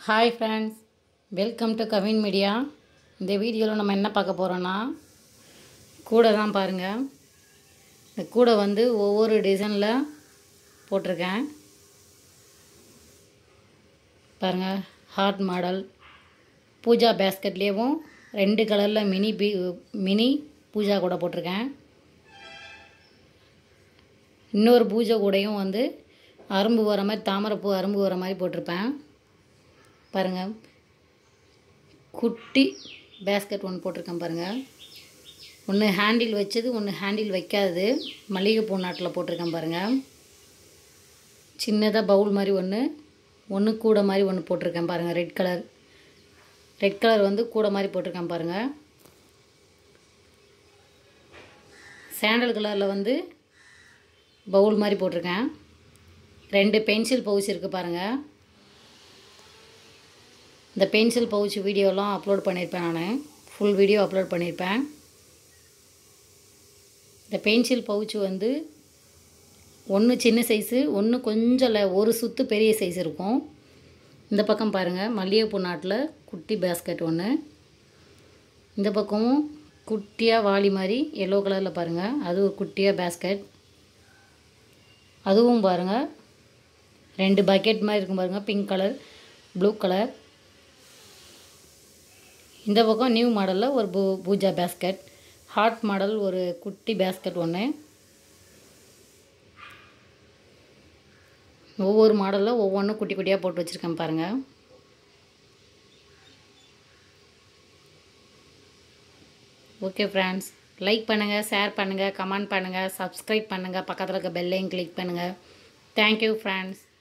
hi friends welcome to Kavin media இந்த வீடியோவில் நம்ம என்ன பார்க்க போகிறோன்னா கூடை தான் பாருங்கள் இந்த கூடை வந்து ஒவ்வொரு டிசைனில் போட்டிருக்கேன் பாருங்கள் ஹார்ட் மாடல் பூஜா பேஸ்கெட்லேயும் ரெண்டு கலரில் மினி பி மினி பூஜா கூட போட்டிருக்கேன் இன்னொரு பூஜை கூடையும் வந்து அரும்பு வர மாதிரி தாமரைப்பூ அரும்பு வர மாதிரி போட்டிருப்பேன் பாருங்கள் குட்டி பேஸ்கெட் ஒன்று போட்டிருக்கேன் பாருங்கள் ஒன்று ஹேண்டில் வச்சது ஒன்று ஹேண்டில் வைக்காதது மல்லிகைப்பூ நாட்டில் போட்டிருக்கேன் பாருங்கள் சின்னதாக பவுல் மாதிரி ஒன்று ஒன்று கூடை மாதிரி ஒன்று போட்டிருக்கேன் பாருங்கள் ரெட் கலர் ரெட் கலர் வந்து கூடை மாதிரி போட்டிருக்கேன் பாருங்கள் சாண்டல் கலரில் வந்து பவுல் மாதிரி போட்டிருக்கேன் ரெண்டு பென்சில் பவுச் இருக்குது பாருங்கள் இந்த பென்சில் பவுச் வீடியோலாம் அப்லோட் பண்ணியிருப்பேன் நான் ஃபுல் வீடியோ அப்லோட் பண்ணியிருப்பேன் இந்த பென்சில் பவுச் வந்து ஒன்று சின்ன சைஸு ஒன்று கொஞ்சம் இல்லை ஒரு சுத்து பெரிய சைஸ் இருக்கும் இந்த பக்கம் பாருங்கள் மல்லிகைப்பூ நாட்டில் குட்டி பேஸ்கெட் ஒன்று இந்த பக்கமும் குட்டியாக வாளி மாதிரி எல்லோ கலரில் பாருங்கள் அது ஒரு குட்டியாக பேஸ்கெட் அதுவும் பாருங்கள் ரெண்டு பக்கெட் மாதிரி இருக்கும் பாருங்கள் பிங்க் கலர் ப்ளூ கலர் இந்த பக்கம் நியூ மாடலில் ஒரு பூ பூஜா பேஸ்கெட் ஹார்ட் மாடல் ஒரு குட்டி பேஸ்கெட் ஒன்று ஒவ்வொரு மாடலில் ஒவ்வொன்றும் குட்டி குட்டியாக போட்டு வச்சுருக்கேன் பாருங்கள் ஓகே ஃப்ரெண்ட்ஸ் லைக் பண்ணுங்கள் ஷேர் பண்ணுங்கள் கமெண்ட் பண்ணுங்கள் சப்ஸ்கிரைப் பண்ணுங்கள் பக்கத்தில் இருக்க பெல்லையும் கிளிக் பண்ணுங்கள் தேங்க்யூ ஃப்ரெண்ட்ஸ்